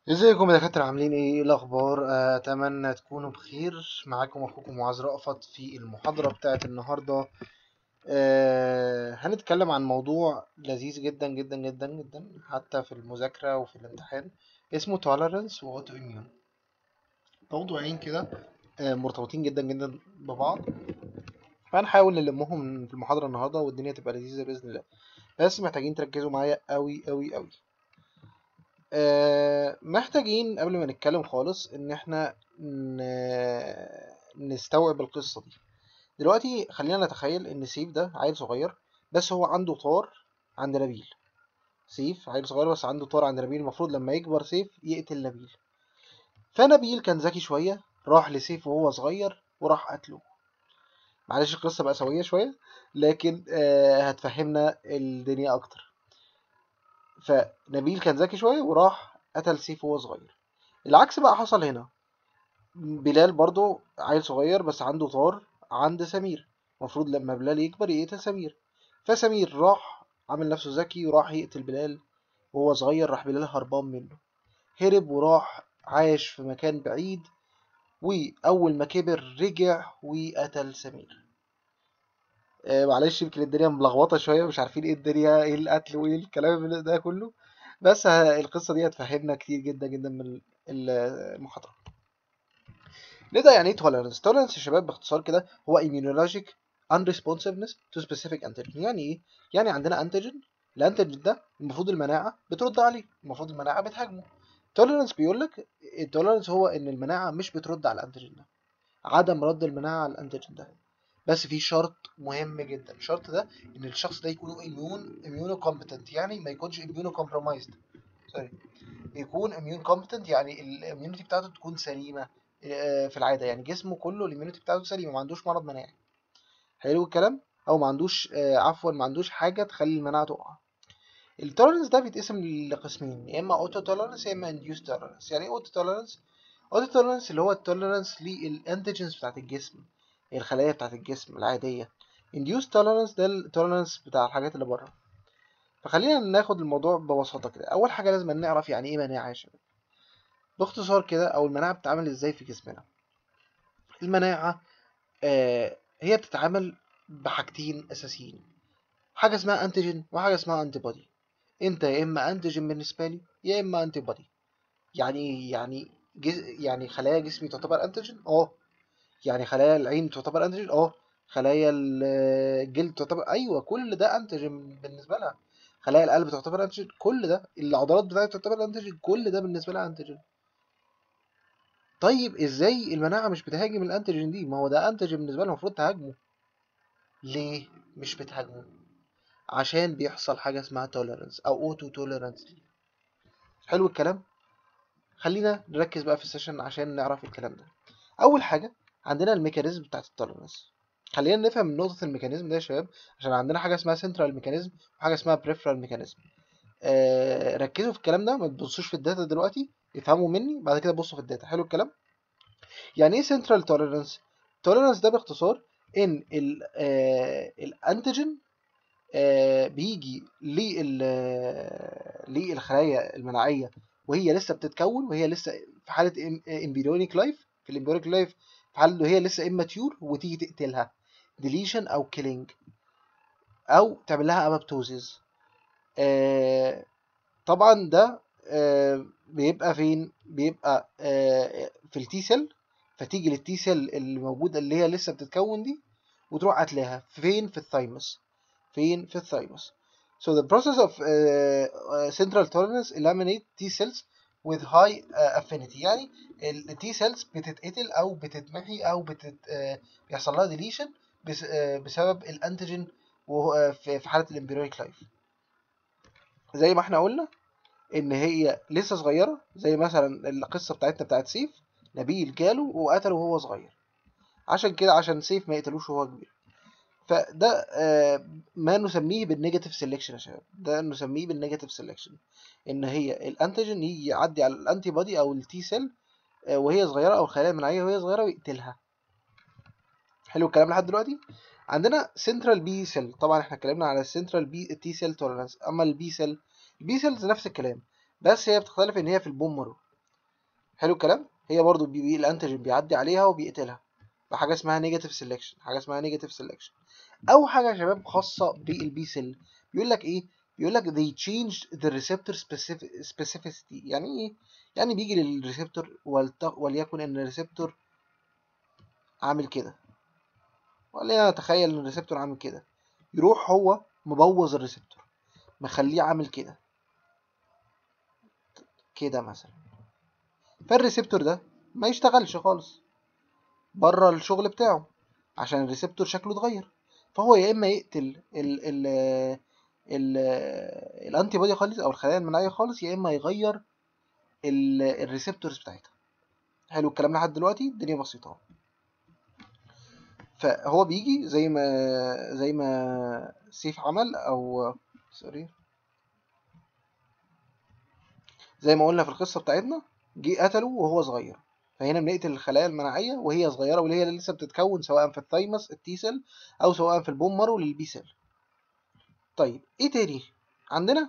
ازيكم يا دكاترة عاملين ايه ايه الاخبار آه، اتمنى تكونوا بخير معاكم اخوكم معاذ رأفت في المحاضرة بتاعت النهاردة آه، هنتكلم عن موضوع لذيذ جدا جدا جدا جدا حتى في المذاكرة وفي الامتحان اسمه tolerance و autoimmune موضوعين كده آه، مرتبطين جدا جدا ببعض فهنحاول نلمهم في المحاضرة النهاردة والدنيا تبقى لذيذة بإذن الله بس محتاجين تركزوا معايا قوي قوي قوي آه، محتاجين قبل ما نتكلم خالص ان احنا ن- نستوعب القصة دي دلوقتي خلينا نتخيل ان سيف ده عيل صغير بس هو عنده طار عند نبيل سيف عيل صغير بس عنده طار عند نبيل المفروض لما يكبر سيف يقتل نبيل فنبيل كان ذكي شوية راح لسيف وهو صغير وراح قتله معلش القصة بقى سوية شوية لكن آه، هتفهمنا الدنيا أكتر فنبيل كان ذكي شوية وراح قتل سيف وهو صغير العكس بقى حصل هنا بلال برضو عيل صغير بس عنده طار عند سمير المفروض لما بلال يكبر يقتل سمير فسمير راح عامل نفسه ذكي وراح يقتل بلال وهو صغير راح بلال هربان منه هرب وراح عاش في مكان بعيد وأول ما كبر رجع وقتل سمير آه معلش يمكن الدنيا ملخبطة شوية مش عارفين ايه الدنيا ايه القتل وايه الكلام ده كله بس ه- القصة دي هتفهمنا كتير جدا جدا من ال- المحاضرة نبدأ يعني ايه tolerance tolerance يا شباب باختصار كده هو immunologic unresponsiveness to specific antigen يعني ايه يعني عندنا انتيجين الانتيجين ده المفروض المناعة بترد عليه المفروض المناعة بتهاجمه tolerance بيقول لك التوليرنس هو ان المناعة مش بترد على الانتيجين ده عدم رد المناعة على الانتيجين ده بس في شرط مهم جدا الشرط ده ان الشخص ده يكون immune immune competent يعني ما يكونش immune compromised سوري يكون immune competent يعني الاميونيتي بتاعته تكون سليمة آه، في العادة يعني جسمه كله الاميونيتي بتاعته سليمة ما عندوش مرض مناعي حلو الكلام او ما عندوش آه، عفوا ما عندوش حاجة تخلي المناعة تقع التولرنس ده بيتقسم لقسمين يا اما اوتو تولرنس يا اما انديوس تولرنس يعني ايه اوتو تولرنس اوتو تولرنس اللي هو التولرنس للانتيجنز بتاعت الجسم الخلايا بتاعت الجسم العادية انديوس تولرنس ده التولرنس بتاع الحاجات اللي بره فخلينا ناخد الموضوع ببساطة كده أول حاجة لازم نعرف يعني إيه مناعة يا شباب باختصار كده أو المناعة بتتعامل إزاي في جسمنا المناعة آه هي بتتعامل بحاجتين أساسيين حاجة اسمها أنتيجين وحاجة اسمها أنتي بودي أنت يا إما أنتيجين بالنسبة لي يا إما أنتي بودي يعني إيه؟ يعني جز... يعني خلايا جسمي تعتبر أنتيجين أه يعني خلايا العين تعتبر أنتيجين أه خلايا ال- الجلد تعتبر أيوه كل ده أنتيجين بالنسبة لها خلايا القلب تعتبر أنتيجين كل ده العضلات بتاعتي تعتبر أنتيجين كل ده بالنسبة لها أنتيجين طيب ازاي المناعة مش بتهاجم الانتيجين دي ما هو ده انتيجين بالنسبة لها المفروض تهاجمه ليه مش بتهاجمه عشان بيحصل حاجة اسمها توليرنس او اوتو توليرنس حلو الكلام خلينا نركز بقى في السيشن عشان نعرف الكلام ده اول حاجة عندنا الميكانيزم بتاعت التوليرنس خلينا نفهم نقطة الميكانيزم ده يا شباب عشان عندنا حاجة اسمها سنترال ميكانيزم وحاجة اسمها بريفرال ميكانيزم آه ركزوا في الكلام ده ما تبصوش في الداتا دلوقتي افهموا مني بعد كده بصوا في الداتا حلو الكلام يعني ايه سنترال توليرنس توليرنس ده باختصار ان ال آه الانتيجين آه بيجي لل آه، للخلايا المناعيه وهي لسه بتتكون وهي لسه في حاله امبريونيك لايف في الامبريونيك لايف في حاله وهي لسه اماتيور وتيجي تقتلها ديليشن او كيلينج او تعمل لها ابابتوزيس آه طبعا ده آه بيبقى فين بيبقى آه في التي سيل فتيجي للتي سيل اللي موجوده اللي هي لسه بتتكون دي وتروح قاتلاها فين في الثايموس فين في الثايموس so the process of uh, uh, central tolerance eliminate T cells with high uh, affinity يعني ال T cells بتتقتل او بتتمحي او بتت, uh, بيحصل لها deletion بس, uh, بسبب الانتيجين وهو- uh, في في حاله الامبريونيك لايف زي ما احنا قلنا ان هي لسه صغيره زي مثلا القصه بتاعتنا بتاعت سيف نبيل جاله وقتله وهو صغير عشان كده عشان سيف ما يقتلوش وهو كبير فده آه، ما نسميه بالنيجاتيف سيلكشن يا شباب ده نسميه بالنيجاتيف سيلكشن ان هي الانتيجين يجي يعدي على الانتي بودي او التي سيل وهي صغيره او الخلايا المناعيه وهي صغيره ويقتلها حلو الكلام لحد دلوقتي عندنا سنترال بي سيل طبعا احنا اتكلمنا على السنترال بي تي سيل توليرانس اما البي سيل البي سيلز نفس الكلام بس هي بتختلف ان هي في البون مارو حلو الكلام هي برضو بي بي الانتيجين بيعدي عليها وبيقتلها بحاجه اسمها نيجاتيف سيلكشن حاجه اسمها نيجاتيف سيلكشن او حاجه يا شباب خاصه بالبي سيل بيقول لك ايه بيقول لك they changed the receptor specific- specificity يعني ايه يعني بيجي للريسبتور ولت- وليكن ان الريسبتور عامل كده ولينا نتخيل ان الريسبتور عامل كده يروح هو مبوظ الريسبتور مخليه عامل كده كده مثلا فالريسبتور ده ما يشتغلش خالص بره الشغل بتاعه عشان الريسبتور شكله اتغير فهو يا اما يقتل ال ال ال الانتي بودي خالص او الخلايا المناعيه خالص يا اما يغير ال- الريسبتورز بتاعتها حلو الكلام لحد دلوقتي الدنيا بسيطه اهو فهو بيجي زي ما زي ما سيف عمل او سوري زي ما قلنا في القصه بتاعتنا جه قتله وهو صغير فهنا بنقتل الخلايا المناعيه وهي صغيره واللي هي لسه بتتكون سواء في الثايمس التي سيل او سواء في البون مارو للبي سيل طيب ايه تاني عندنا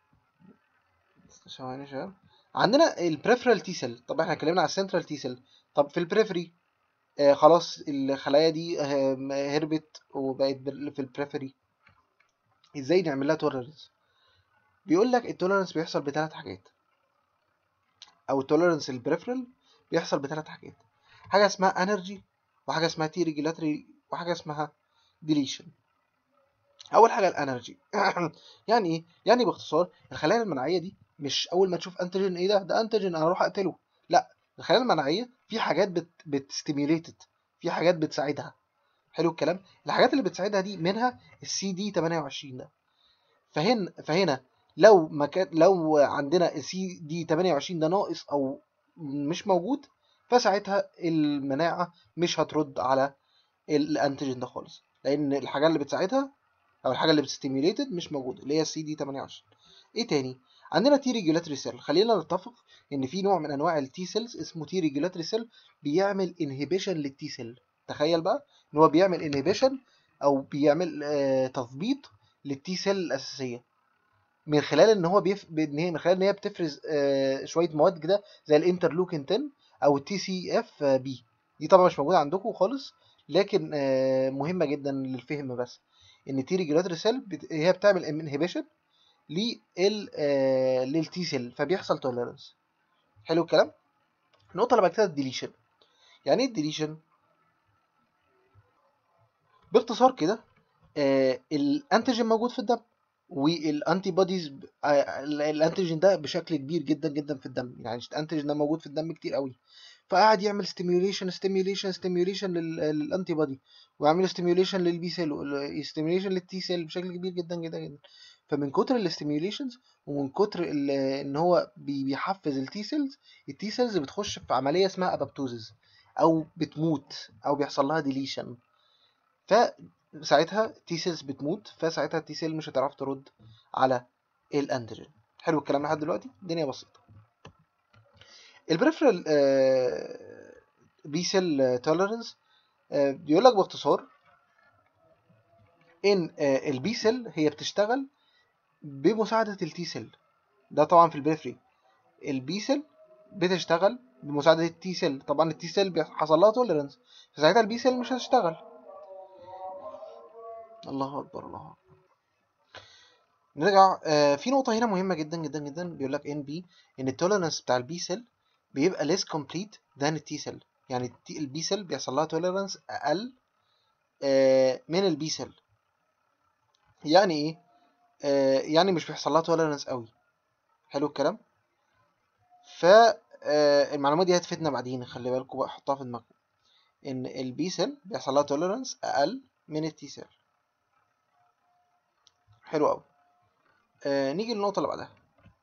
ثواني يا شباب عندنا البريفرال تي سيل طب احنا اتكلمنا على السنترال تي سيل طب في البريفري آه خلاص الخلايا دي آه هربت وبقت بال- في البريفري ازاي نعمل لها توليرنس بيقول لك التوليرنس بيحصل بثلاث حاجات او التوليرنس البريفرال بيحصل بثلاث حاجات حاجه اسمها انرجي وحاجه اسمها تي ريجولاتري وحاجه اسمها ديليشن اول حاجه الانرجي يعني ايه يعني باختصار الخلايا المناعيه دي مش اول ما تشوف انتيجين ايه ده ده انتيجين انا اروح اقتله لا الخلايا المناعيه في حاجات بت بتستيميوليتد في حاجات بتساعدها حلو الكلام الحاجات اللي بتساعدها دي منها السي دي 28 ده فهنا فهنا لو ما كان لو عندنا السي دي 28 ده ناقص او مش موجود فساعتها المناعه مش هترد على الانتيجين ده خالص لان الحاجه اللي بتساعدها او الحاجه اللي بتستيميوليتد مش موجوده اللي هي السي دي 28 ايه تاني عندنا تي ريجولاتري سيل خلينا نتفق ان في نوع من انواع التي سيلز اسمه تي ريجولاتري سيل بيعمل انهبيشن للتي سيل تخيل بقى ان هو بيعمل انهبيشن او بيعمل آه تثبيط للتي سيل الاساسيه من خلال ان هو بيف... بإن هي من خلال ان هي بتفرز آه شويه مواد كده زي الانترلوكين 10 او التي سي اف بي دي طبعا مش موجوده عندكم خالص لكن آه مهمه جدا للفهم بس ان تي ريجولاتري سيل بت... هي بتعمل انهبيشن لل آه للتي سيل فبيحصل توليرنس حلو الكلام النقطه اللي بعد كده الديليشن يعني ايه الديليشن باختصار كده آه الانتيجين موجود في الدم والانتي بوديز آه الانتيجين ده بشكل كبير جدا جدا في الدم يعني الانتيجين ده موجود في الدم كتير قوي فقعد يعمل ستيميوليشن ستيميوليشن ستيميوليشن للانتي بودي ويعمل ستيميوليشن للبي سيل ستيميوليشن للتي سيل بشكل كبير جدا جدا جدا فمن كتر الاستيميوليشنز ومن كتر ال- ان هو بي- بيحفز التي سيلز التي سيلز بتخش في عمليه اسمها ابابتوزز او بتموت او بيحصل لها ديليشن فساعتها تي سيلز بتموت فساعتها التي سيل مش هتعرف ترد على الانتيجين حلو الكلام لحد دلوقتي الدنيا بسيطه البريفرال بي سيل توليرنس بيقول لك باختصار ان آه، البي سيل هي بتشتغل بمساعده التي سيل ده طبعا في البريفري البي سيل بتشتغل بمساعده التي سيل طبعا التي سيل حصل لها توليرنس فساعتها البي سيل مش هتشتغل الله اكبر الله اكبر نرجع آه، في نقطه هنا مهمه جدا جدا جدا بيقول لك ان بي ان التوليرنس بتاع البي سيل بيبقى less complete than التي سيل يعني البي سيل بيحصل لها توليرنس اقل آه، من البي سيل يعني ايه آه، يعني مش بيحصل لها توليرنس قوي حلو الكلام ف آه، المعلومه دي هتفيدنا بعدين خلي بالكم بقى حطها في دماغكم ان البي سيل بيحصل لها توليرنس اقل من التي سيل حلو قوي آه نيجي للنقطه اللي بعدها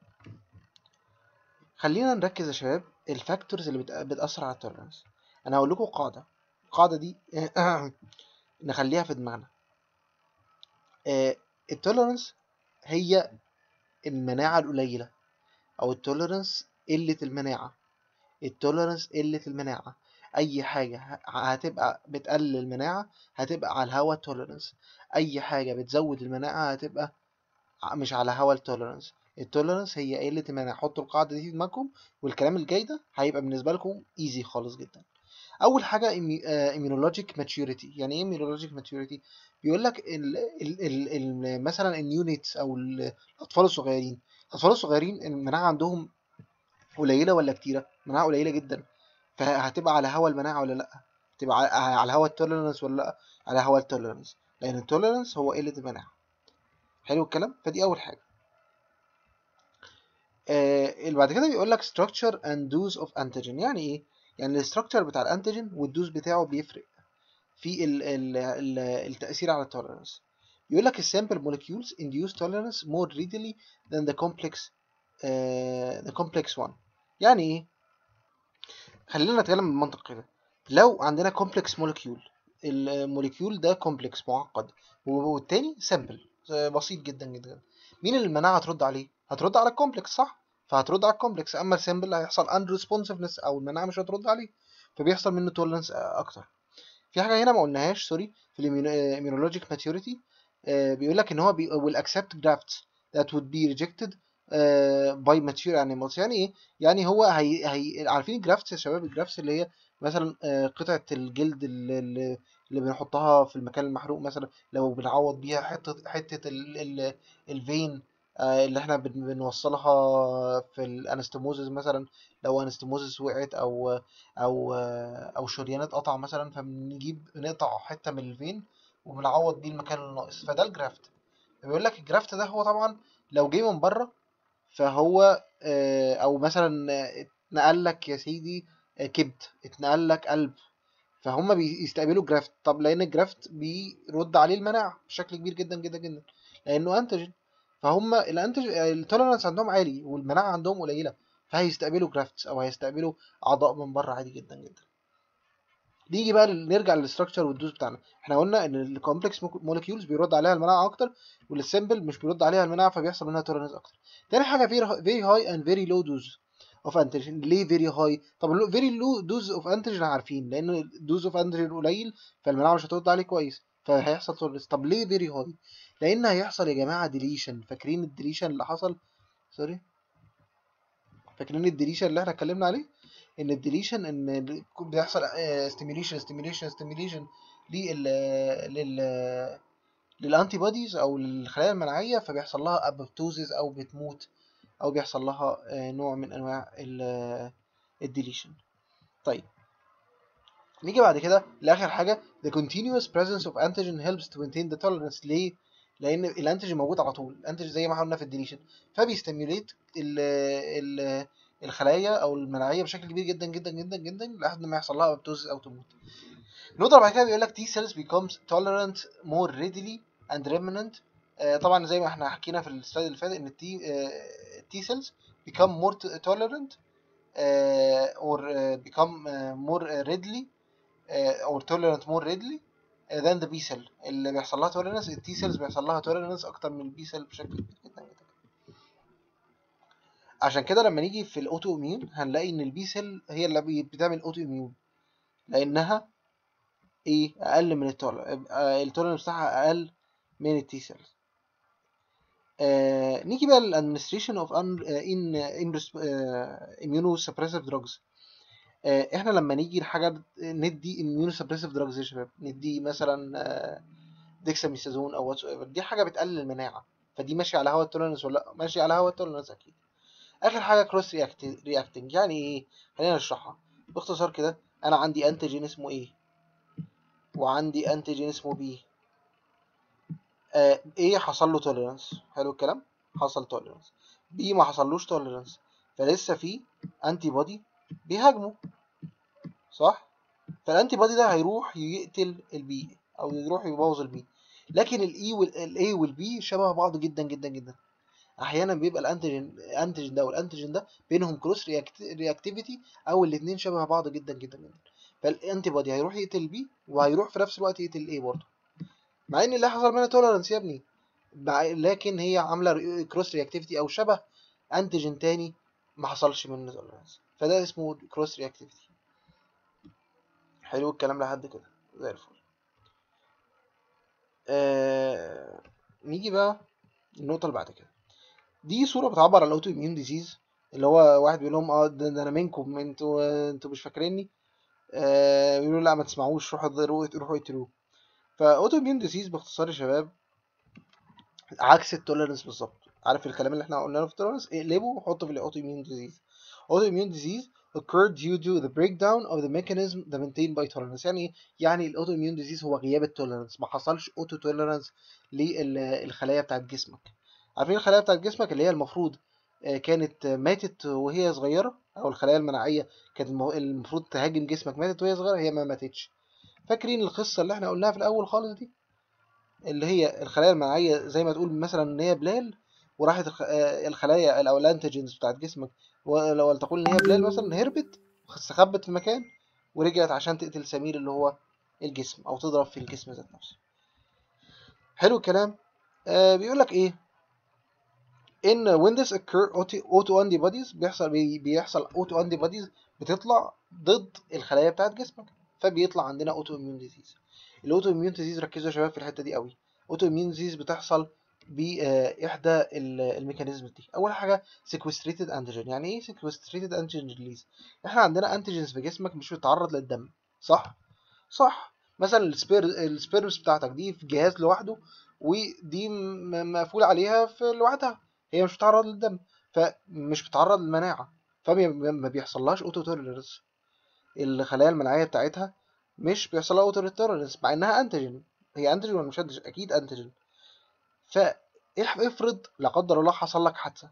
خلينا نركز يا شباب الفاكتورز اللي بت- بتاثر على التوليرنس انا هقول لكم قاعده القاعده دي نخليها في دماغنا آه التوليرنس هي المناعه القليله او التوليرنس قله المناعه التوليرنس قله المناعه اي حاجه ه- هتبقى بتقلل المناعه هتبقى على الهوا التوليرنس اي حاجه بتزود المناعه هتبقى ع- مش على هوا التوليرنس التوليرانس هي قله المناعه حطوا القاعده دي في دماغكم والكلام الجاي ده هيبقى بالنسبه لكم ايزي خالص جدا اول حاجه immunologic maturity يعني ايه immunologic maturity بيقول لك ال ال ال ال مثلا اليونيتس او الاطفال الصغيرين الاطفال الصغيرين المناعه عندهم قليله ولا كتيره مناعه قليله جدا فهتبقى على هوا المناعه ولا لا تبقى على هوا التوليرانس ولا لا على هوا التوليرانس لان التوليرانس هو قله المناعه حلو الكلام فدي اول حاجه آه اللي بعد كده بيقول لك structure and dose of antigen يعني ايه يعني الستراكشر بتاع الانتيجين والدوز بتاعه بيفرق في ال ال ال التاثير على التوليرانس يقول لك السامبل molecules induce tolerance more readily than the complex uh, the complex one يعني ايه خلينا نتكلم بالمنطق كده لو عندنا complex molecule الموليكيول ده complex معقد والتاني سامبل بسيط جدا جدا مين اللي المناعه هترد عليه هترد على الكومبلكس صح فهترد على الكومبلكس اما السامبل هيحصل unresponsiveness او المناعه مش هترد عليه فبيحصل منه تولرنس اكتر في حاجه هنا ما قلناهاش سوري في الاميونولوجيك ماتيوريتي بيقول لك ان هو بي will accept grafts that would be rejected uh, by mature animals يعني ايه يعني هو هي, هي عارفين الجرافتس يا شباب الجرافتس اللي هي مثلا قطعه الجلد اللي, اللي بنحطها في المكان المحروق مثلا لو بنعوض بيها حته حته ال ال الفين اللي احنا بنوصلها في الانستموزز مثلا لو انستموزز وقعت او او او شريانات قطع مثلا فبنجيب نقطع حته من الفين وبنعوض بيه المكان الناقص فده الجرافت بيقول لك الجرافت ده هو طبعا لو جه من بره فهو او مثلا اتنقل لك يا سيدي كبد اتنقل لك قلب فهم بيستقبلوا جرافت طب لان الجرافت بيرد عليه المناعه بشكل كبير جدا جدا جدا لانه انتجن فهم الانتج التوليرانس عندهم عالي والمناعه عندهم قليله فهيستقبلوا جرافتس او هيستقبلوا اعضاء من بره عادي جدا جدا نيجي بقى نرجع للستراكشر والدوز بتاعنا احنا قلنا ان الكومبلكس مولكيولز بيرد عليها المناعه اكتر والسمبل مش بيرد عليها المناعه فبيحصل منها توليرانس اكتر تاني حاجه فيري هاي اند فيري لو دوز اوف انتيجين ليه فيري هاي طب فيري لو دوز اوف انتيجين عارفين لان الدوز اوف انتيجين قليل فالمناعه مش هترد عليه كويس فهيحصل توليرانس طب ليه فيري هاي لان هيحصل يا جماعه ديليشن فاكرين الديليشن اللي حصل سوري فاكرين الديليشن اللي احنا اتكلمنا عليه ان الديليشن ان بيحصل ستيميليشن ستيميليشن ستيميليشن لل لل للانتي بوديز او للخلايا المناعيه فبيحصل لها ابوبتوزيس او بتموت او بيحصل لها نوع من انواع الديليشن طيب نيجي بعد كده لاخر حاجه the continuous presence of antigen helps to maintain the tolerance ليه لان الانتيجين موجود على طول الانتيجين زي ما قلنا في الديليشن فبيستيميوليت ال ال الخلايا او المناعيه بشكل كبير جدا جدا جدا جدا لحد ما يحصل لها ابتوزيس او تموت النقطه بعد كده بيقول لك T cells becomes tolerant more readily and remnant آه طبعا زي ما احنا حكينا في السلايد اللي فات ان التي T cells become more tolerant uh, or uh, become uh, more readily uh, or tolerant more readily than the B cell اللي بيحصل لها tolerance التي سيلز بيحصل لها tolerance اكتر من البي سيل بشكل كبير جدا جدا عشان كده لما نيجي في الاوتو اميون هنلاقي ان البي سيل هي اللي بتعمل اوتو اميون لانها ايه اقل من التولرنس بتاعها اقل من التي سيلز آه نيجي بقى للادمنستريشن اوف ان ان اميونو سبريسيف دراجز احنا لما نيجي لحاجه ندي اميونو سبريسيف دراجز يا شباب ندي مثلا ديكساميثازون او واتس ايفر دي حاجه بتقلل المناعه فدي ماشيه على هوا التولرنس ولا لا ماشيه على هوا التولرنس اكيد اخر حاجه كروس رياكتنج يعني ايه خلينا نشرحها باختصار كده انا عندي انتيجين اسمه ايه وعندي انتيجين اسمه بي آه ايه حصل له توليرانس حلو الكلام حصل توليرانس بي ما حصلوش توليرانس فلسه في انتي بودي بيهاجمه صح فالانتي بودي ده هيروح يقتل البي او يروح يبوظ البي لكن الاي والاي والبي شبه بعض جدا جدا جدا احيانا بيبقى الانتيجين الانتيجين ده والانتيجين ده بينهم كروس رياكتيفيتي او الاثنين شبه بعض جدا جدا جدا فالانتي بودي هيروح يقتل البي وهيروح في نفس الوقت يقتل الاي برضه مع ان اللي حصل منها تولرنس يا ابني لكن هي عامله كروس رياكتيفيتي او شبه انتيجين تاني ما حصلش منه تولرنس فده اسمه كروس رياكتيفيتي حلو الكلام لحد كده زي الفل آه... نيجي بقى النقطه اللي بعد كده دي صوره بتعبر عن الاوتو اميون ديزيز اللي هو واحد بيقول لهم اه ده, ده انا منكم انتوا انتوا مش فاكريني آه بيقولوا لا ما تسمعوش روحوا روحوا روحوا اقتلوه فاوتو اميون ديزيز باختصار يا شباب عكس التوليرنس بالظبط عارف الكلام اللي احنا قلناه في التوليرنس اقلبه وحطه في الاوتو اميون ديزيز اوتو اميون ديزيز occurred due to the breakdown of the mechanism that maintained by tolerance يعني ايه؟ يعني الاوتو اميون ديزيز هو غياب التوليرنس ما حصلش اوتو توليرنس للخلايا بتاعت جسمك عارفين الخلايا بتاعت جسمك اللي هي المفروض آه، كانت ماتت وهي صغيره او الخلايا المناعيه كانت المو- المفروض تهاجم جسمك ماتت وهي صغيره هي ما ماتتش فاكرين القصه اللي احنا قلناها في الاول خالص دي اللي هي الخلايا المناعيه زي ما تقول مثلا ان هي بلال وراحت الخ- آه، الخلايا او الانتيجنز بتاعت جسمك ولو ولتقول ان هي بلال مثلا هربت استخبت في مكان ورجعت عشان تقتل سمير اللي هو الجسم او تضرب في الجسم ذات نفسه حلو الكلام آه بيقول لك ايه ان when this occur auto antibodies بيحصل بي- بيحصل auto antibodies بتطلع ضد الخلايا بتاعت جسمك فبيطلع عندنا auto immune disease الاوتو اميون ديزيز ركزوا يا شباب في الحته دي قوي اوتو اميون ديزيز بتحصل باحدى الميكانيزم دي اول حاجه سيكوستريتد انتيجين يعني ايه سيكوستريتد انتيجين ريليز احنا عندنا انتيجينز في جسمك مش بتتعرض للدم صح صح مثلا السبير السبيرمز بتاعتك دي في جهاز لوحده ودي م- مقفول عليها في لوحدها هي مش بتتعرض للدم فمش بتتعرض للمناعه فما بيحصلهاش اوتو توليرنس الخلايا المناعيه بتاعتها مش بيحصل لها اوتو توليرنس مع انها انتيجين هي انتيجين ولا مش انتيجين اكيد انتيجين فافرض لا قدر الله حصل لك حادثه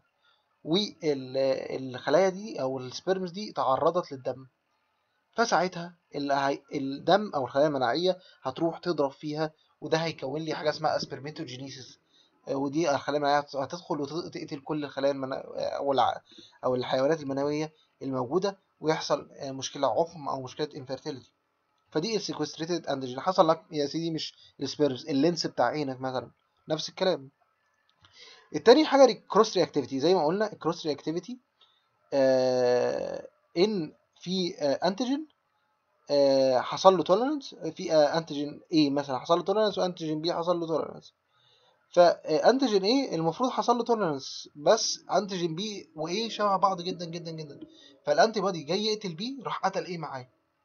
والخلايا دي او السبيرمز دي تعرضت للدم فساعتها ال- هي- الدم او الخلايا المناعيه هتروح تضرب فيها وده هيكون لي حاجه اسمها اسبرميتوجينيسيس ودي الخلايا المناعيه هتدخل وتقتل كل الخلايا المنا... او الع... او الحيوانات المنويه الموجوده ويحصل مشكله عقم او مشكله انفيرتيليتي فدي السيكوستريتد انتيجين حصل لك يا سيدي مش السبيرمز اللينس بتاع عينك مثلا نفس الكلام التاني حاجه كروس رياكتيفيتي زي ما قلنا الكروس رياكتيفيتي آه ان في آه انتيجين آه حصل له توليرنس في آه انتيجين A مثلا حصل له توليرنس وانتيجين B حصل له توليرنس فانتيجين A المفروض حصل له توليرنس بس انتيجين B و A شبه بعض جدا جدا جدا فالانتي بودي جاي يقتل B راح قتل A معاه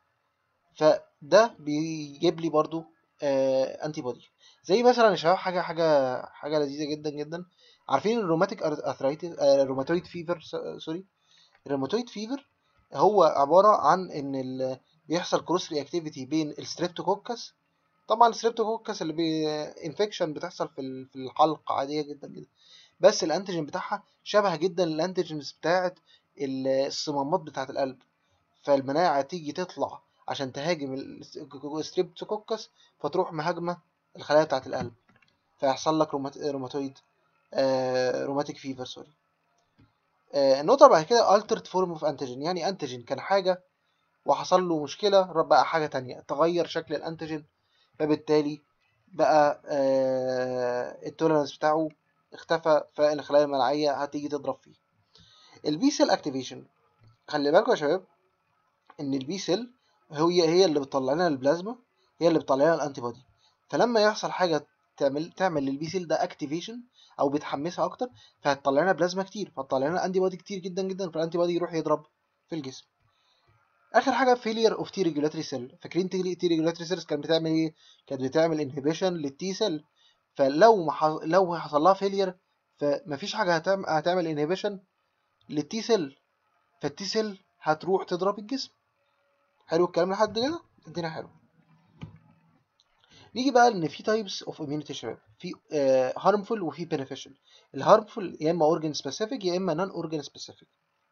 فده بيجيب لي برضو آه انتي بودي زي مثلا يا شباب حاجه حاجه حاجه لذيذه جدا جدا عارفين الروماتيك ارثرايتس آه الروماتويد فيفر سوري الروماتويد فيفر هو عباره عن ان ال... بيحصل كروس رياكتيفيتي بين الستريبتوكوكس طبعا الستريبتوكوكس اللي بي انفكشن بتحصل في ال- في الحلق عاديه جدا جدا بس الانتيجين بتاعها شبه جدا الانتيجينز بتاعه ال- الصمامات بتاعه القلب فالمناعه تيجي تطلع عشان تهاجم الستريبتوكوكس فتروح مهاجمه الخلايا بتاعه القلب فيحصل لك رومات- روماتويد آه روماتيك فيفر سوري آه النقطة بعد كده altered form of antigen يعني انتيجين كان حاجة وحصل له مشكلة بقى حاجة تانية تغير شكل الانتيجين فبالتالي بقى آه التوليرنس بتاعه اختفى فالخلايا المناعية هتيجي تضرب فيه البي سيل اكتيفيشن خلي بالكم يا شباب ان البي سيل هي هي اللي بتطلع لنا البلازما هي اللي بتطلع لنا الانتي بودي فلما يحصل حاجة تعمل تعمل للبي سيل ده اكتيفيشن او بتحمسها اكتر فهتطلع لنا بلازما كتير فهتطلع لنا انتي بودي كتير جدا جدا فالانتي بودي يروح يضرب في الجسم اخر حاجه فيلير اوف تي ريجولاتوري سيل فاكرين تي ريجولاتوري سيلز كانت بتعمل ايه كانت بتعمل انهبيشن للتي سيل فلو ما ح... لو حصل لها فيلير فمفيش حاجه هتعمل هتعمل انهبيشن للتي سيل فالتي سيل هتروح تضرب الجسم حلو الكلام لحد كده الدنيا حلو نيجي بقى ان في تايبس اوف اميونيتي يا شباب في هارمفول وفي بينيفيشال الهارمفول يا اما اورجان سبيسيفيك يا اما نون اورجان سبيسيفيك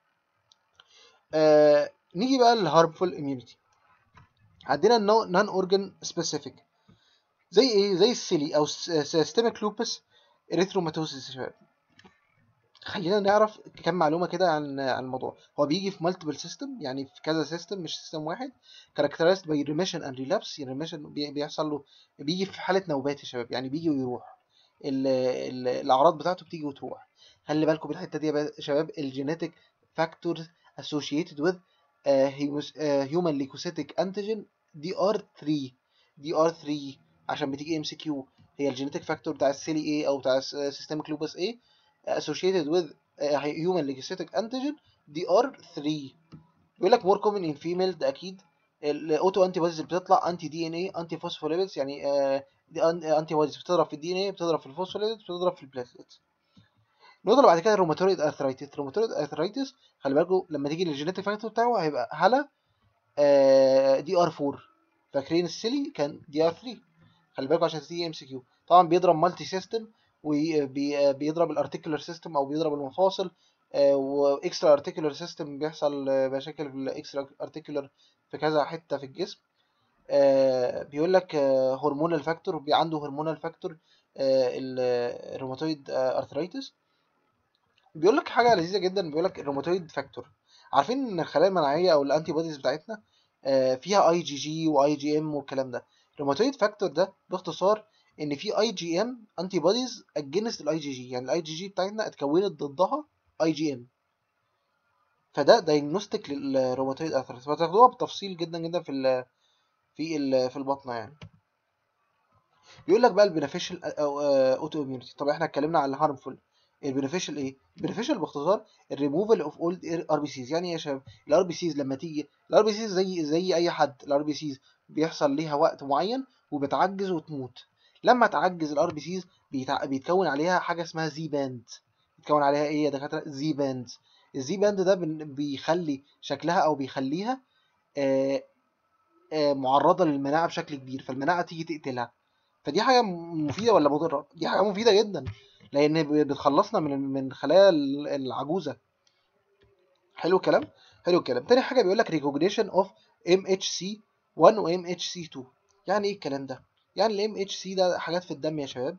نيجي بقى للهارمفول اميونيتي عندنا نون اورجان سبيسيفيك زي ايه زي السيلي او سيستميك لوبس اريثروماتوسيس يا شباب خلينا نعرف كم معلومه كده عن عن الموضوع هو بيجي في مالتيبل سيستم يعني في كذا سيستم مش سيستم واحد كاركترايزد باي ريميشن اند ريلابس ريميشن بيحصل له بيجي في حاله نوبات يا شباب يعني بيجي ويروح ال ال الاعراض بتاعته بتيجي وتروح خلي بالكم بالحته دي يا شباب الجينيتك فاكتورز associated with هيومن ليكوسيتيك انتيجين دي ار 3 دي ار 3 عشان بتيجي ام سي كيو هي الجينيتك فاكتور بتاع السيلي ايه او بتاع سيستميك لوبس ايه associated with uh, human legislative antigen DR3 بيقول لك more common in female ده اكيد الاوتو انتي بوديز اللي بتطلع انتي دي ان اي انتي فوسفوليبيدز يعني انتي بوديز بتضرب في الدي ان اي بتضرب في الفوسفوليبيدز بتضرب في البلاتلتس النقطة اللي بعد كده الروماتويد ارثرايتس الروماتويد ارثرايتس خلي بالكم لما تيجي للجينيتيك فاكتور بتاعه هيبقى هلا دي ار 4 فاكرين السيلي كان دي ار 3 خلي بالكم عشان تيجي ام سي كيو طبعا بيضرب مالتي سيستم وبيضرب الارتيكولار سيستم او بيضرب المفاصل واكسترا ارتيكولار سيستم بيحصل مشاكل في الاكسترا ارتيكولار في كذا حته في الجسم بيقول لك هرمونال فاكتور عنده هرمونال فاكتور الروماتويد ارثرايتس بيقول لك حاجه لذيذه جدا بيقول لك الروماتويد فاكتور عارفين ان الخلايا المناعيه او الانتي بوديز بتاعتنا فيها اي جي جي واي جي ام والكلام ده الروماتويد فاكتور ده باختصار ان في اي جي ام انتي بوديز اجنست الاي جي جي يعني الاي جي جي بتاعتنا اتكونت ضدها اي جي ام فده دايجنوستيك للروماتويد ارثرايتس فتاخدوها بتفصيل جدا جدا في ال في ال في البطنه يعني بيقول لك بقى البينيفيشال او اوتو اميونيتي طب احنا اتكلمنا على الهارمفول البينيفيشال ايه البينيفيشال باختصار الريموفال اوف اولد ار بي سيز يعني ايه يا شباب الار بي سيز لما تيجي الار بي سيز زي زي اي حد الار بي سيز بيحصل ليها وقت معين وبتعجز وتموت لما تعجز الار بي سيز بيتع... بيتكون عليها حاجه اسمها زي باند بيتكون عليها ايه يا دكاتره زي باند الزي باند ده بيخلي شكلها او بيخليها آآ آآ معرضه للمناعه بشكل كبير فالمناعه تيجي تقتلها فدي حاجه مفيده ولا مضره دي حاجه مفيده جدا لان بتخلصنا من من خلايا العجوزه حلو الكلام حلو الكلام تاني حاجه بيقول لك ريكوجنيشن اوف ام اتش سي 1 و ام اتش سي 2 يعني ايه الكلام ده يعني الام اتش سي ده حاجات في الدم يا شباب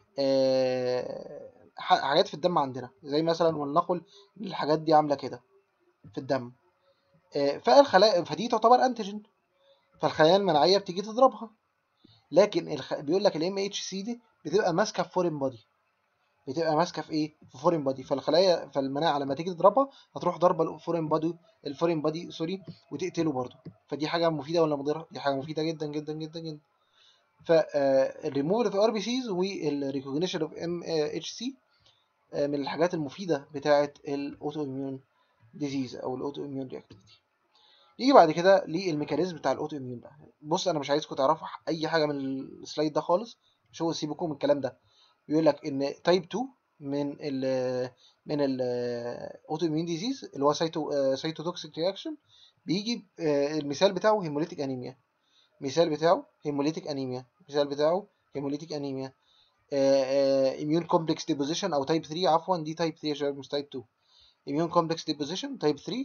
آه حاجات في الدم عندنا زي مثلا ولنقل الحاجات دي عامله كده في الدم آه فالخلايا فدي تعتبر انتيجين فالخلايا المناعيه بتيجي تضربها لكن الخ... بيقول لك الام اتش سي دي بتبقى ماسكه في فورين بودي بتبقى ماسكه في ايه في فورين بودي فالخلايا فالمناعه لما تيجي تضربها هتروح ضربه الفورين بودي الفورين بودي سوري وتقتله برضه فدي حاجه مفيده ولا مضره دي حاجه مفيده جدا جدا جدا جدا فالريموفال اوف ار بي سيز والريكوجنيشن اوف ام اتش سي من الحاجات المفيده بتاعه الاوتو اميون ديزيز او الاوتو اميون رياكتيفيتي نيجي بعد كده للميكانيزم بتاع الاوتو اميون بقى بص انا مش عايزكم تعرفوا اي حاجه من السلايد ده خالص مش هو سيبكم من الكلام ده بيقول لك ان تايب 2 من ال من الاوتو اميون ديزيز اللي هو سايتو سايتوتوكسيك رياكشن بيجي المثال بتاعه هيموليتيك انيميا مثال بتاعه هيموليتيك انيميا مثال بتاعه هيموليتيك انيميا اميون كومبلكس ديبوزيشن او تايب 3 عفوا دي تايب 3 يا شباب مش تايب 2 اميون كومبلكس ديبوزيشن تايب 3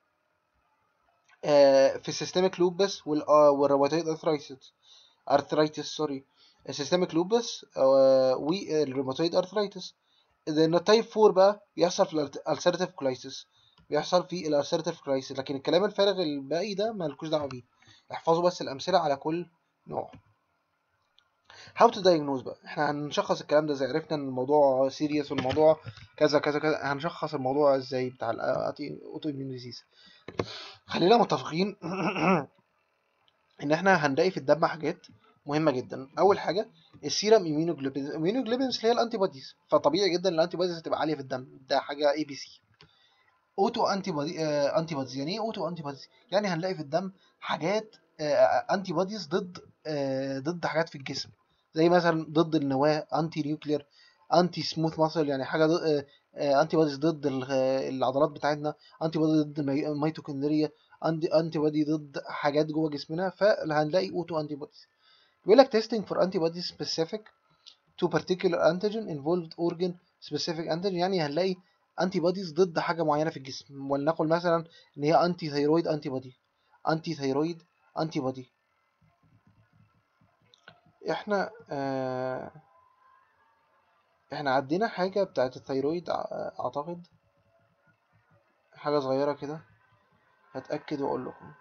في السيستميك لوبس والروماتويد ارثرايتس ارثرايتس سوري السيستميك لوبس والروماتويد ارثرايتس لان تايب 4 بقى بيحصل في الالسيرتيف كولايسيس بيحصل في الالسيرتيف كولايسيس لكن الكلام الفارغ الباقي ده مالكوش دعوه بيه احفظوا بس الامثله على كل نوع how to diagnose بقى احنا هنشخص الكلام ده ازاي عرفنا ان الموضوع سيريس والموضوع كذا كذا كذا هنشخص الموضوع ازاي بتاع الاوتو اميون ديزيز خلينا متفقين ان احنا هنلاقي في الدم حاجات مهمه جدا اول حاجه السيرم اميونوجلوبينز اميونوجلوبينز اللي هي الانتي بوديز فطبيعي جدا الانتي بوديز هتبقى عاليه في الدم ده حاجه اي بي سي اوتو انتي بودي آه انتي بوديز يعني ايه اوتو انتي بوديز يعني هنلاقي في الدم حاجات آه انتي بوديز ضد آه ضد حاجات في الجسم زي مثلا ضد النواه انتي نيوكلير انتي سموث ماسل يعني حاجه ضد انتي بوديز ضد العضلات بتاعتنا انتي بودي ضد الميتوكوندريا انتي بودي ضد حاجات جوه جسمنا فهنلاقي اوتو انتي بوديز بيقول لك testing for antibodies specific to particular antigen involved organ specific antigen يعني هنلاقي انتي بوديز ضد حاجه معينه في الجسم ولنقل مثلا ان هي انتي ثيرويد انتي بودي انتي ثيرويد انتي بودي احنا آه احنا عدينا حاجه بتاعت الثيرويد اعتقد حاجه صغيره كده هتاكد واقول لكم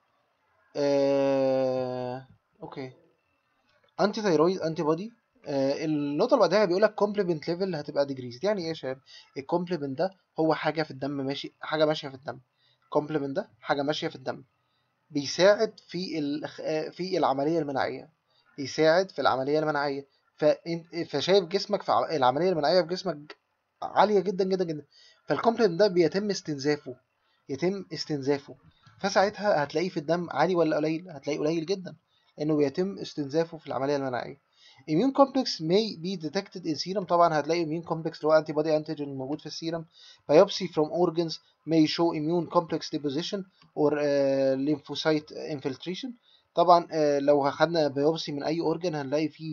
آه... اوكي انتي ثيرويد انتي بودي آه النقطة اللي بعدها بيقول لك كومبلمنت ليفل هتبقى ديجريز يعني ايه يا شباب الكومبلمنت ده هو حاجة في الدم ماشي حاجة ماشية في الدم الكومبلمنت ده حاجة ماشية في الدم بيساعد في في العملية المناعية بيساعد في العملية المناعية فشايف جسمك في العملية المناعية في جسمك عاليه جدا جدا جدا فالكومبلمنت ده بيتم استنزافه يتم استنزافه فساعتها هتلاقيه في الدم عالي ولا قليل هتلاقيه قليل جدا لانه بيتم استنزافه في العمليه المناعيه immune complex may be detected in serum طبعا هتلاقي immune complex اللي هو antibody antigen موجود في السيرم biopsy from organs may show immune complex deposition or uh, lymphocyte infiltration طبعا uh, لو خدنا biopsy من اي organ هنلاقي فيه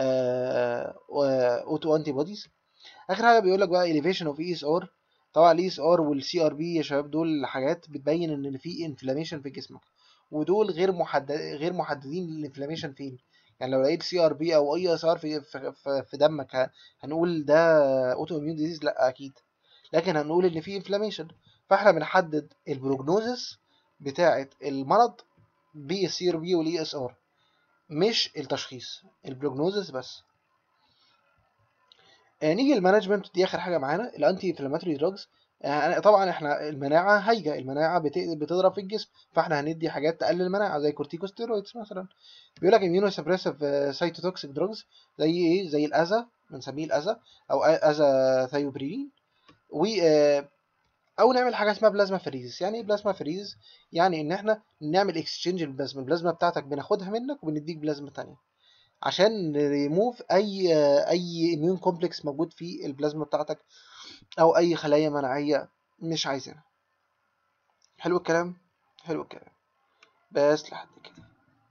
اوتو انتي بوديز اخر حاجه بيقول لك بقى elevation of ESR طبعا الاي اس ار والسي ار بي يا شباب دول حاجات بتبين ان في انفلاميشن في جسمك ودول غير محدد غير محددين الانفلاميشن فين يعني لو لقيت سي ار بي او اي اس ار في في, في دمك هنقول ده اوتو اميون ديزيز لا اكيد لكن هنقول ان في انفلاميشن فاحنا بنحدد البروجنوزس بتاعه المرض بالسي ار بي والاي اس ار مش التشخيص البروجنوزس بس آه نيجي للمانجمنت دي اخر حاجه معانا الانتي انفلاماتوري دراجز آه طبعا احنا المناعه هايجه المناعه بتضرب في الجسم فاحنا هندي حاجات تقلل المناعه زي كورتيكوستيرويدز مثلا بيقول لك اميونو سبريسيف سايتوتوكسيك دراجز زي ايه زي الاذى بنسميه الاذى او اذى ثايوبريلين و او نعمل حاجه اسمها بلازما فريزس يعني ايه بلازما فريزس يعني ان احنا نعمل اكسشينج البلازما البلازما بتاعتك بناخدها منك وبنديك بلازما تانية عشان نريموف اي اي اميون كومبلكس موجود في البلازما بتاعتك او اي خلايا مناعيه مش عايزينها حلو الكلام حلو الكلام بس لحد كده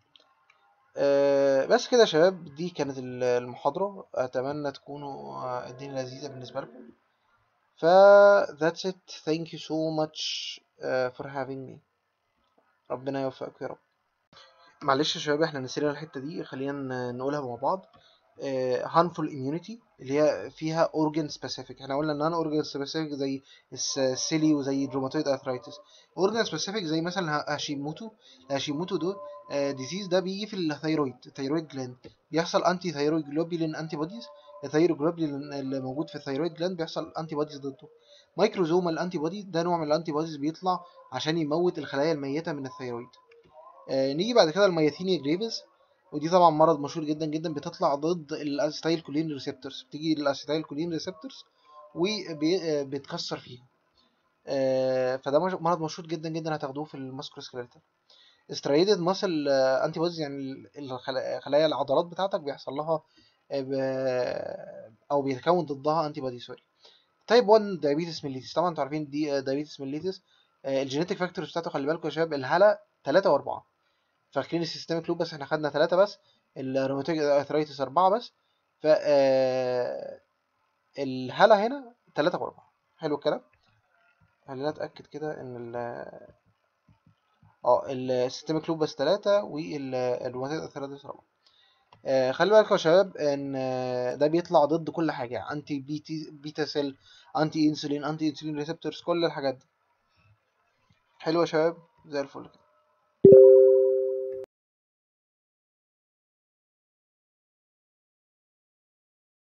أه بس كده يا شباب دي كانت المحاضرة أتمنى تكونوا الدنيا لذيذة بالنسبة لكم ف that's it thank you so much uh, for having me ربنا يوفقك يا رب معلش يا شباب احنا نسينا الحتة دي خلينا نقولها مع بعض uh, harmful immunity اللي هي فيها organ specific احنا قلنا ان organ specific زي السيلي وزي الروماتويد ارثرايتس organ specific زي مثلا هاشيموتو هاشيموتو دول ديزيز ده بيجي في الثيرويد الثيرويد جلاند بيحصل انتي ثيرويد جلوبولين انتي بوديز الثيرويد جلوبولين اللي موجود في الثيرويد جلاند بيحصل انتي بوديز ضده مايكروزومال انتي بودي ده نوع من الانتي بوديز بيطلع عشان يموت الخلايا الميته من الثيرويد آه نيجي بعد كده المياثينيا جريفز ودي طبعا مرض مشهور جدا جدا بتطلع ضد الاسيتايل كولين ريسبتورز بتيجي الاسيتايل كولين ريسبتورز وبتكسر فيها آه فده مرض مشهور جدا جدا هتاخدوه في الماسكروسكليتال استريدد ماسل انتي بوديز يعني خلايا العضلات بتاعتك بيحصل لها او بيتكون ضدها انتي بودي سوري تايب 1 دايابيتس ميليتس طبعا انتوا عارفين دي دايابيتس ميليتس الجينيتك فاكتورز بتاعته خلي بالكم يا شباب الهلا 3 و4 فاكرين السيستميك لوب بس احنا خدنا 3 بس الروماتيك ارثرايتس 4 بس ف الهلا هنا 3 و4 حلو الكلام خلينا نتاكد كده ان ال اه السيستميك لوب بس 3 والروماتيك ارثرايتس 4 آه خلي بالكم يا شباب ان آه ده بيطلع ضد كل حاجه انتي بيتي بيتا سيل انتي انسولين انتي انسولين ريسبتورز كل الحاجات دي حلو يا شباب زي الفل كده